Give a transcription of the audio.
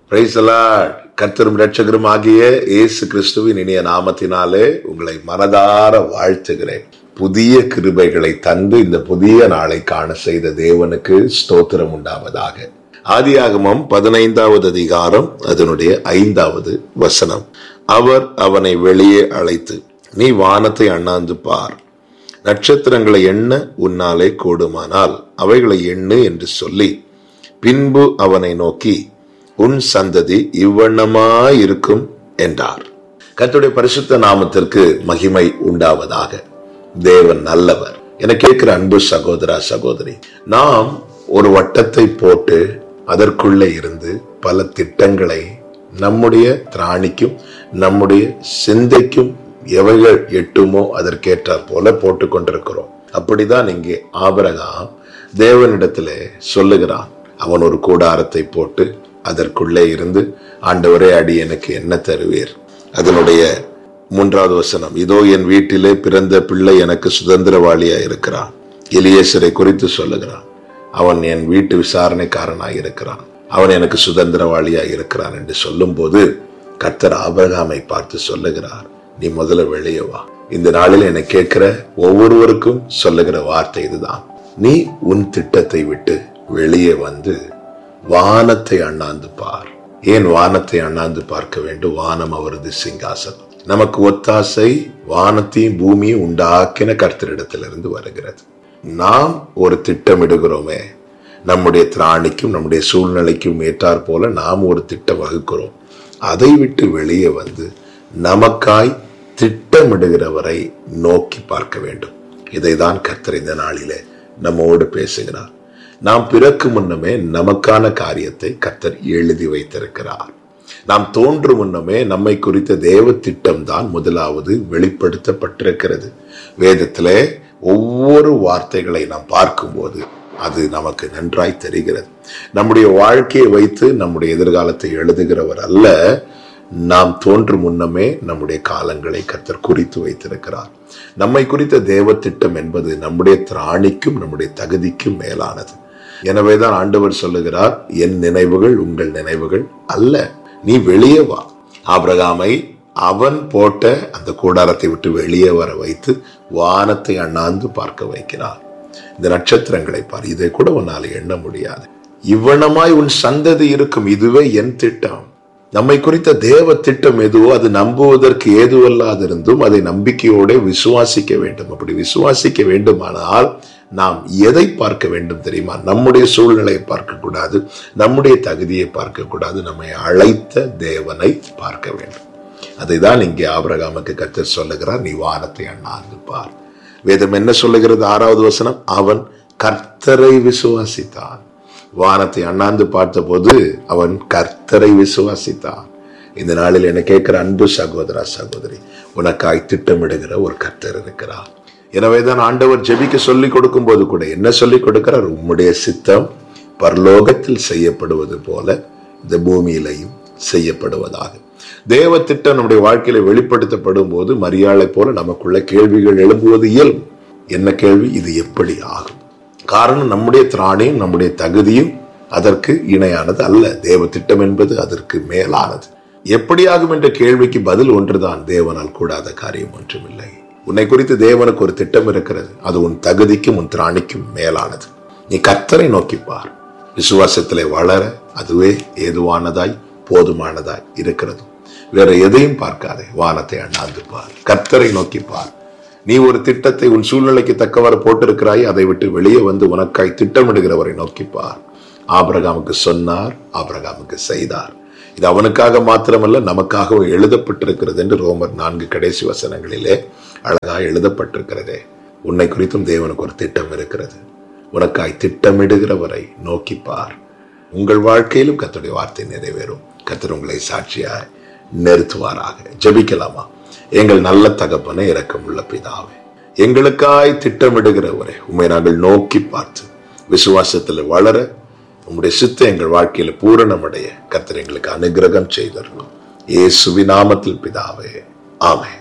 பிரைசலாட் கர்த்தரும் இரட்சகரும் ஆகிய இயேசு கிறிஸ்துவின் இனிய நாமத்தினாலே உங்களை மனதார வாழ்த்துகிறேன் புதிய கிருபைகளை தந்து இந்த புதிய நாளை காண செய்த தேவனுக்கு ஸ்தோத்திரம் உண்டாவதாக ஆதியாகமம் பதினைந்தாவது அதிகாரம் அதனுடைய ஐந்தாவது வசனம் அவர் அவனை வெளியே அழைத்து நீ வானத்தை அண்ணாந்து பார் நட்சத்திரங்களை எண்ண உன்னாலே கூடுமானால் அவைகளை எண்ணு என்று சொல்லி பின்பு அவனை நோக்கி உன் சந்ததி இவ்வண்ணமாயிருக்கும் என்றார் கர்த்தருடைய பரிசுத்த நாமத்திற்கு மகிமை உண்டாவதாக தேவன் நல்லவர் என கேட்கிற அன்பு சகோதரா சகோதரி நாம் ஒரு வட்டத்தை போட்டு அதற்குள்ளே இருந்து பல திட்டங்களை நம்முடைய திராணிக்கும் நம்முடைய சிந்தைக்கும் எவைகள் எட்டுமோ அதற்கேற்றாற் போல போட்டு கொண்டிருக்கிறோம் அப்படிதான் இங்கே ஆபரகாம் தேவனிடத்திலே சொல்லுகிறான் அவன் ஒரு கூடாரத்தை போட்டு அதற்குள்ளே இருந்து ஆண்டவரே அடி எனக்கு என்ன தருவீர் அதனுடைய மூன்றாவது வசனம் இதோ என் வீட்டிலே பிறந்த பிள்ளை எனக்கு சுதந்திரவாளியா இருக்கிறான் எலியேசரை குறித்து சொல்லுகிறான் அவன் என் வீட்டு விசாரணைக்காரனாய் இருக்கிறான் அவன் எனக்கு சுதந்திரவாளியா இருக்கிறான் என்று சொல்லும்போது கர்த்தர் ஆபரகாமை பார்த்து சொல்லுகிறார் நீ முதல்ல வெளியே வா இந்த நாளில் என்னை கேட்கிற ஒவ்வொருவருக்கும் சொல்லுகிற வார்த்தை இதுதான் நீ உன் திட்டத்தை விட்டு வெளியே வந்து வானத்தை அண்ணாந்து பார் ஏன் வானத்தை அண்ணாந்து பார்க்க வேண்டும் வானம் அவரது சிங்காசனம் நமக்கு ஒத்தாசை வானத்தையும் பூமியும் உண்டாக்கின கர்த்தரிடத்திலிருந்து வருகிறது நாம் ஒரு திட்டமிடுகிறோமே நம்முடைய திராணிக்கும் நம்முடைய சூழ்நிலைக்கும் ஏற்றாற் போல நாம் ஒரு திட்டம் வகுக்கிறோம் அதை விட்டு வெளியே வந்து நமக்காய் திட்டமிடுகிறவரை நோக்கி பார்க்க வேண்டும் இதைதான் கர்த்தர் இந்த நாளிலே நம்மோடு பேசுகிறார் நாம் பிறக்கு முன்னமே நமக்கான காரியத்தை கர்த்தர் எழுதி வைத்திருக்கிறார் நாம் தோன்று முன்னமே நம்மை குறித்த தேவ திட்டம் தான் முதலாவது வெளிப்படுத்தப்பட்டிருக்கிறது வேதத்திலே ஒவ்வொரு வார்த்தைகளை நாம் பார்க்கும்போது அது நமக்கு நன்றாய் தெரிகிறது நம்முடைய வாழ்க்கையை வைத்து நம்முடைய எதிர்காலத்தை எழுதுகிறவர் அல்ல நாம் தோன்று முன்னமே நம்முடைய காலங்களை கத்தர் குறித்து வைத்திருக்கிறார் நம்மை குறித்த தேவ திட்டம் என்பது நம்முடைய திராணிக்கும் நம்முடைய தகுதிக்கும் மேலானது எனவேதான் ஆண்டவர் சொல்லுகிறார் என் நினைவுகள் உங்கள் நினைவுகள் அல்ல நீ வெளியே வா ஆபிரகாமை அவன் போட்ட அந்த கூடாரத்தை விட்டு வெளியே வர வைத்து வானத்தை அண்ணாந்து பார்க்க வைக்கிறார் இந்த நட்சத்திரங்களை பார் இதை கூட உன்னால் எண்ண முடியாது இவ்வளமாய் உன் சந்ததி இருக்கும் இதுவே என் திட்டம் நம்மை குறித்த தேவ திட்டம் எதுவோ அது நம்புவதற்கு ஏதுவல்லாதிருந்தும் அதை நம்பிக்கையோட விசுவாசிக்க வேண்டும் அப்படி விசுவாசிக்க வேண்டுமானால் நாம் எதை பார்க்க வேண்டும் தெரியுமா நம்முடைய சூழ்நிலையை பார்க்க கூடாது நம்முடைய தகுதியை பார்க்க கூடாது நம்மை அழைத்த தேவனை பார்க்க வேண்டும் அதை தான் இங்கே ஆபரகாமுக்கு கத்தர் சொல்லுகிறார் நீ வானத்தை அண்ணாந்து பார் வேதம் என்ன சொல்லுகிறது ஆறாவது வசனம் அவன் கர்த்தரை விசுவாசித்தான் வானத்தை அண்ணாந்து பார்த்தபோது அவன் கர்த்தரை விசுவாசித்தான் இந்த நாளில் என்ன கேட்கிற அன்பு சகோதரா சகோதரி உனக்காய் திட்டமிடுகிற ஒரு கர்த்தர் இருக்கிறார் எனவேதான் ஆண்டவர் ஜெபிக்க சொல்லி கொடுக்கும் போது கூட என்ன சொல்லி கொடுக்கிறார் உம்முடைய சித்தம் பரலோகத்தில் செய்யப்படுவது போல இந்த பூமியிலையும் செய்யப்படுவதாக தேவ திட்டம் நம்முடைய வாழ்க்கையில வெளிப்படுத்தப்படும் போது மரியாதை போல நமக்குள்ள கேள்விகள் எழும்புவது இயல்பு என்ன கேள்வி இது எப்படி ஆகும் காரணம் நம்முடைய திராணியும் நம்முடைய தகுதியும் அதற்கு இணையானது அல்ல தேவ திட்டம் என்பது அதற்கு மேலானது எப்படியாகும் என்ற கேள்விக்கு பதில் ஒன்றுதான் தேவனால் கூடாத காரியம் ஒன்றுமில்லை உன்னை குறித்து தேவனுக்கு ஒரு திட்டம் இருக்கிறது அது உன் தகுதிக்கும் உன் திராணிக்கும் மேலானது நீ கர்த்தரை நோக்கிப்பார் விசுவாசத்திலே வளர அதுவே ஏதுவானதாய் போதுமானதாய் இருக்கிறது வேற எதையும் பார்க்காதே வானத்தை அண்ணாந்து பார் கர்த்தரை நோக்கி பார் நீ ஒரு திட்டத்தை உன் சூழ்நிலைக்கு தக்கவாறு போட்டிருக்கிறாய் அதை விட்டு வெளியே வந்து உனக்காய் திட்டமிடுகிறவரை நோக்கிப்பார் ஆபரகாமுக்கு சொன்னார் ஆபரகாமுக்கு செய்தார் இது அவனுக்காக மாத்திரமல்ல நமக்காகவும் எழுதப்பட்டிருக்கிறது என்று ரோமர் நான்கு கடைசி வசனங்களிலே அழகாக எழுதப்பட்டிருக்கிறதே உன்னை குறித்தும் தேவனுக்கு ஒரு திட்டம் இருக்கிறது உனக்காய் திட்டமிடுகிறவரை நோக்கிப்பார் உங்கள் வாழ்க்கையிலும் கத்துடைய வார்த்தை நிறைவேறும் கத்தர் உங்களை சாட்சியாய் நிறுத்துவாராக ஜபிக்கலாமா எங்கள் நல்ல தகப்பனை இரக்கமுள்ள பிதாவே எங்களுக்காய் திட்டமிடுகிறவரை உண்மை நாங்கள் நோக்கி பார்த்து விசுவாசத்தில் வளர உங்களுடைய சித்த எங்கள் வாழ்க்கையில பூரணமடைய கத்தர் எங்களுக்கு அனுகிரகம் செய்தரணும் இயேசுவி நாமத்தில் பிதாவே ஆமே